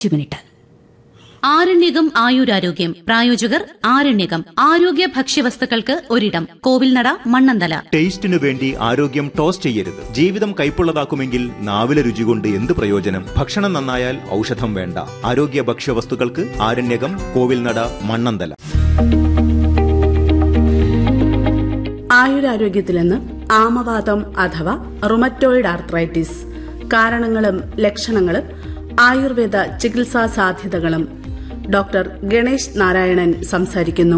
minute ആരണ്യകം ആയുരാരോഗ്യം പ്രായോജകർ ആരണ്യകം ആരോഗ്യ ഭക്ഷ്യവസ്തുക്കൾക്ക് ഒരിടം കോവിൽനട മണ്ണന്തല ടേസ്റ്റിനു വേണ്ടി ആരോഗ്യം ടോസ് ചെയ്യരുത് ജീവിതം കൈപ്പുള്ളതാക്കുമെങ്കിൽ നാവിലെ രുചി കൊണ്ട് എന്ത് പ്രയോജനം ഭക്ഷണം നന്നായാൽ ഔഷധം വേണ്ട ആരോഗ്യ ഭക്ഷ്യവസ്തുക്കൾക്ക് ആരണ്യകം കോവിൽനട മണ്ണന്തല ആയുരാരോഗ്യത്തിൽ നിന്ന് ആമവാദം അഥവാ റുമറ്റോയിഡ് ആർത്രൈറ്റിസ് കാരണങ്ങളും ലക്ഷണങ്ങളും ആയുർവേദ ചികിത്സാ സാധ്യതകളും ഡോക്ടർ ഗണേഷ് നാരായണൻ സംസാരിക്കുന്നു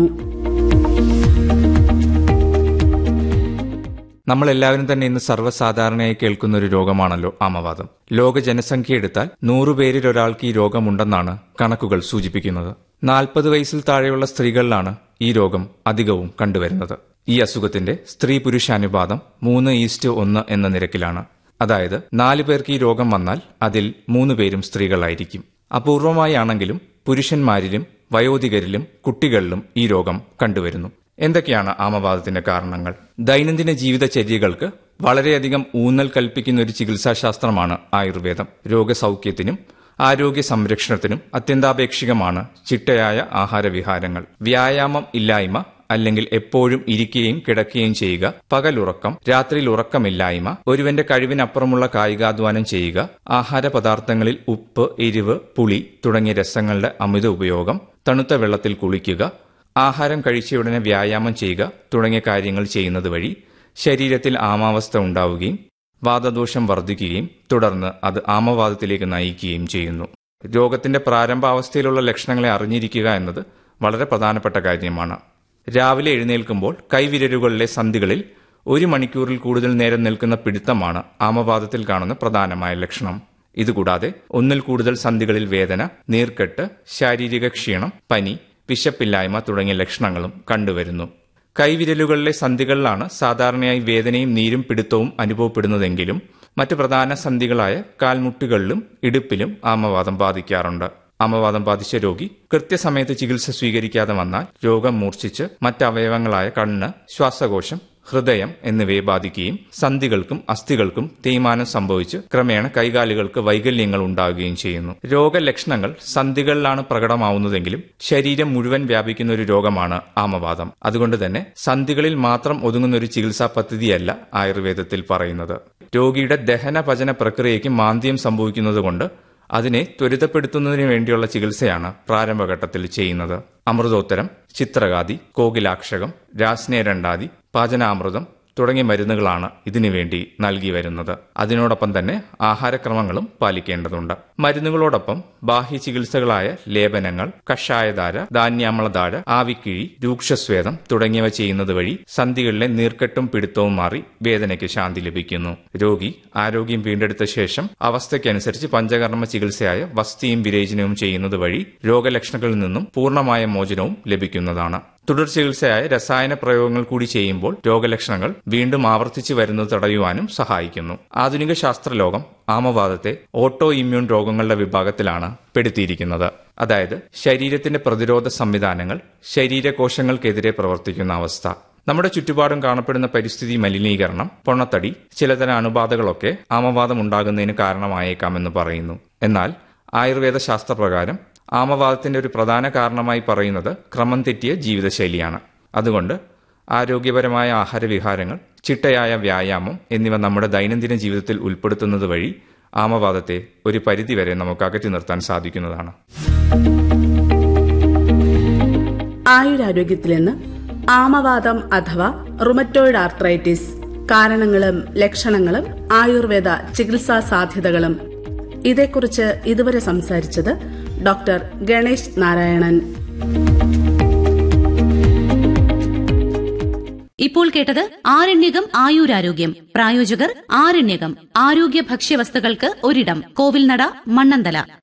നമ്മളെല്ലാവരും തന്നെ ഇന്ന് സർവ്വസാധാരണയായി കേൾക്കുന്ന ഒരു രോഗമാണല്ലോ ആമവാദം ലോക ജനസംഖ്യ എടുത്താൽ നൂറുപേരിൽ ഒരാൾക്ക് ഈ രോഗമുണ്ടെന്നാണ് കണക്കുകൾ സൂചിപ്പിക്കുന്നത് നാൽപ്പത് വയസ്സിൽ താഴെയുള്ള സ്ത്രീകളിലാണ് ഈ രോഗം അധികവും കണ്ടുവരുന്നത് ഈ അസുഖത്തിന്റെ സ്ത്രീ പുരുഷ അനുപാതം മൂന്ന് ഈസ്റ്റ് ഒന്ന് എന്ന നിരക്കിലാണ് അതായത് നാല് പേർക്ക് ഈ രോഗം വന്നാൽ അതിൽ മൂന്ന് പേരും സ്ത്രീകളായിരിക്കും അപൂർവമായി ആണെങ്കിലും പുരുഷന്മാരിലും വയോധികരിലും കുട്ടികളിലും ഈ രോഗം കണ്ടുവരുന്നു എന്തൊക്കെയാണ് ആമവാദത്തിന്റെ കാരണങ്ങൾ ദൈനംദിന ജീവിതചര്യകൾക്ക് വളരെയധികം ഊന്നൽ കൽപ്പിക്കുന്ന ഒരു ചികിത്സാശാസ്ത്രമാണ് ആയുർവേദം രോഗസൗഖ്യത്തിനും ആരോഗ്യ സംരക്ഷണത്തിനും അത്യന്താപേക്ഷികമാണ് ചിട്ടയായ ആഹാരവിഹാരങ്ങൾ വ്യായാമം ഇല്ലായ്മ അല്ലെങ്കിൽ എപ്പോഴും ഇരിക്കുകയും കിടക്കുകയും ചെയ്യുക പകലുറക്കം രാത്രിയിൽ ഉറക്കമില്ലായ്മ ഒരുവന്റെ കഴിവിനപ്പുറമുള്ള കായികാധ്വാനം ചെയ്യുക ആഹാര പദാർത്ഥങ്ങളിൽ ഉപ്പ് എരിവ് പുളി തുടങ്ങിയ രസങ്ങളുടെ അമിത ഉപയോഗം തണുത്ത വെള്ളത്തിൽ കുളിക്കുക ആഹാരം കഴിച്ചയുടനെ വ്യായാമം ചെയ്യുക തുടങ്ങിയ കാര്യങ്ങൾ ചെയ്യുന്നത് വഴി ശരീരത്തിൽ ആമാവസ്ഥ ഉണ്ടാവുകയും വാദദോഷം വർദ്ധിക്കുകയും തുടർന്ന് അത് ആമവാദത്തിലേക്ക് നയിക്കുകയും ചെയ്യുന്നു രോഗത്തിന്റെ പ്രാരംഭാവസ്ഥയിലുള്ള ലക്ഷണങ്ങളെ അറിഞ്ഞിരിക്കുക എന്നത് വളരെ പ്രധാനപ്പെട്ട കാര്യമാണ് രാവിലെ എഴുന്നേൽക്കുമ്പോൾ കൈവിരലുകളിലെ സന്ധികളിൽ ഒരു മണിക്കൂറിൽ കൂടുതൽ നേരം നിൽക്കുന്ന പിടുത്തമാണ് ആമവാദത്തിൽ കാണുന്ന പ്രധാനമായ ലക്ഷണം ഇതുകൂടാതെ ഒന്നിൽ കൂടുതൽ സന്ധികളിൽ വേദന നീർക്കെട്ട് ശാരീരിക ക്ഷീണം പനി വിശപ്പില്ലായ്മ തുടങ്ങിയ ലക്ഷണങ്ങളും കണ്ടുവരുന്നു കൈവിരലുകളിലെ സന്ധികളിലാണ് സാധാരണയായി വേദനയും നീരും പിടുത്തവും അനുഭവപ്പെടുന്നതെങ്കിലും മറ്റു പ്രധാന സന്ധികളായ കാൽമുട്ടുകളിലും ഇടുപ്പിലും ആമവാദം ബാധിക്കാറുണ്ട് ആമവാദം ബാധിച്ച രോഗി കൃത്യസമയത്ത് ചികിത്സ സ്വീകരിക്കാതെ വന്നാൽ രോഗം മൂർച്ഛിച്ച് മറ്റവയവങ്ങളായ കണ്ണ് ശ്വാസകോശം ഹൃദയം എന്നിവയെ ബാധിക്കുകയും സന്ധികൾക്കും അസ്ഥികൾക്കും തേയ്മാനം സംഭവിച്ച് ക്രമേണ കൈകാലുകൾക്ക് വൈകല്യങ്ങൾ ഉണ്ടാവുകയും ചെയ്യുന്നു രോഗലക്ഷണങ്ങൾ സന്ധികളിലാണ് പ്രകടമാവുന്നതെങ്കിലും ശരീരം മുഴുവൻ വ്യാപിക്കുന്ന ഒരു രോഗമാണ് ആമവാദം അതുകൊണ്ട് തന്നെ സന്ധികളിൽ മാത്രം ഒതുങ്ങുന്ന ഒരു ചികിത്സാ പദ്ധതിയല്ല ആയുർവേദത്തിൽ പറയുന്നത് രോഗിയുടെ ദഹന പചന പ്രക്രിയയ്ക്ക് മാന്ദ്യം സംഭവിക്കുന്നതുകൊണ്ട് അതിനെ ത്വരിതപ്പെടുത്തുന്നതിന് വേണ്ടിയുള്ള ചികിത്സയാണ് പ്രാരംഭഘട്ടത്തിൽ ചെയ്യുന്നത് അമൃതോത്തരം ചിത്രകാതി കോകിലാക്ഷകം രാസ്നേരണ്ടാതി പാചനാമൃതം തുടങ്ങിയ മരുന്നുകളാണ് ഇതിനുവേണ്ടി നൽകി വരുന്നത് അതിനോടൊപ്പം തന്നെ ആഹാരക്രമങ്ങളും പാലിക്കേണ്ടതുണ്ട് മരുന്നുകളോടൊപ്പം ബാഹ്യ ചികിത്സകളായ ലേപനങ്ങൾ കഷായധാര ധാന്യാമ്ലധാര ആവിക്കിഴി രൂക്ഷസ്വേദം തുടങ്ങിയവ ചെയ്യുന്നത് വഴി സന്ധികളിലെ നീർക്കെട്ടും പിടുത്തവും മാറി വേദനയ്ക്ക് ശാന്തി ലഭിക്കുന്നു രോഗി ആരോഗ്യം വീണ്ടെടുത്ത ശേഷം അവസ്ഥയ്ക്കനുസരിച്ച് പഞ്ചകർമ്മ ചികിത്സയായ വസ്തിയും വിരേചനവും ചെയ്യുന്നത് വഴി രോഗലക്ഷണങ്ങളിൽ നിന്നും പൂർണ്ണമായ മോചനവും ലഭിക്കുന്നതാണ് തുടർ ചികിത്സയായ രസായന പ്രയോഗങ്ങൾ കൂടി ചെയ്യുമ്പോൾ രോഗലക്ഷണങ്ങൾ വീണ്ടും ആവർത്തിച്ചു വരുന്നത് തടയുവാനും സഹായിക്കുന്നു ആധുനിക ശാസ്ത്രലോകം ആമവാദത്തെ ഓട്ടോ ഇമ്മ്യൂൺ രോഗങ്ങളുടെ വിഭാഗത്തിലാണ് പെടുത്തിയിരിക്കുന്നത് അതായത് ശരീരത്തിന്റെ പ്രതിരോധ സംവിധാനങ്ങൾ ശരീരകോശങ്ങൾക്കെതിരെ പ്രവർത്തിക്കുന്ന അവസ്ഥ നമ്മുടെ ചുറ്റുപാടും കാണപ്പെടുന്ന പരിസ്ഥിതി മലിനീകരണം പൊണ്ണത്തടി ചിലതരം അണുബാധകളൊക്കെ ആമവാദം ഉണ്ടാകുന്നതിന് കാരണമായേക്കാമെന്ന് പറയുന്നു എന്നാൽ ആയുർവേദ ശാസ്ത്രപ്രകാരം ആമവാദത്തിന്റെ ഒരു പ്രധാന കാരണമായി പറയുന്നത് ക്രമം തെറ്റിയ ജീവിതശൈലിയാണ് അതുകൊണ്ട് ആരോഗ്യപരമായ ആഹാരവിഹാരങ്ങൾ ചിട്ടയായ വ്യായാമം എന്നിവ നമ്മുടെ ദൈനംദിന ജീവിതത്തിൽ ഉൾപ്പെടുത്തുന്നത് വഴി ആമവാദത്തെ ഒരു പരിധിവരെ നമുക്ക് അകറ്റി നിർത്താൻ സാധിക്കുന്നതാണ് ആയുരാരോഗ്യത്തിൽ നിന്ന് ആമവാദം അഥവാ റുമറ്റോയിഡ് ആർത്രൈറ്റിസ് കാരണങ്ങളും ലക്ഷണങ്ങളും ആയുർവേദ ചികിത്സാ സാധ്യതകളും ഇതേക്കുറിച്ച് ഇതുവരെ സംസാരിച്ചത് ഡോക്ടർ ഗണേഷ് നാരായണൻ ഇപ്പോൾ കേട്ടത് ആരണ്യകം ആയുരാരോഗ്യം പ്രായോജകർ ആരണ്യകം ആരോഗ്യ ഭക്ഷ്യവസ്തുക്കൾക്ക് ഒരിടം കോവിൽനട മണ്ണന്തല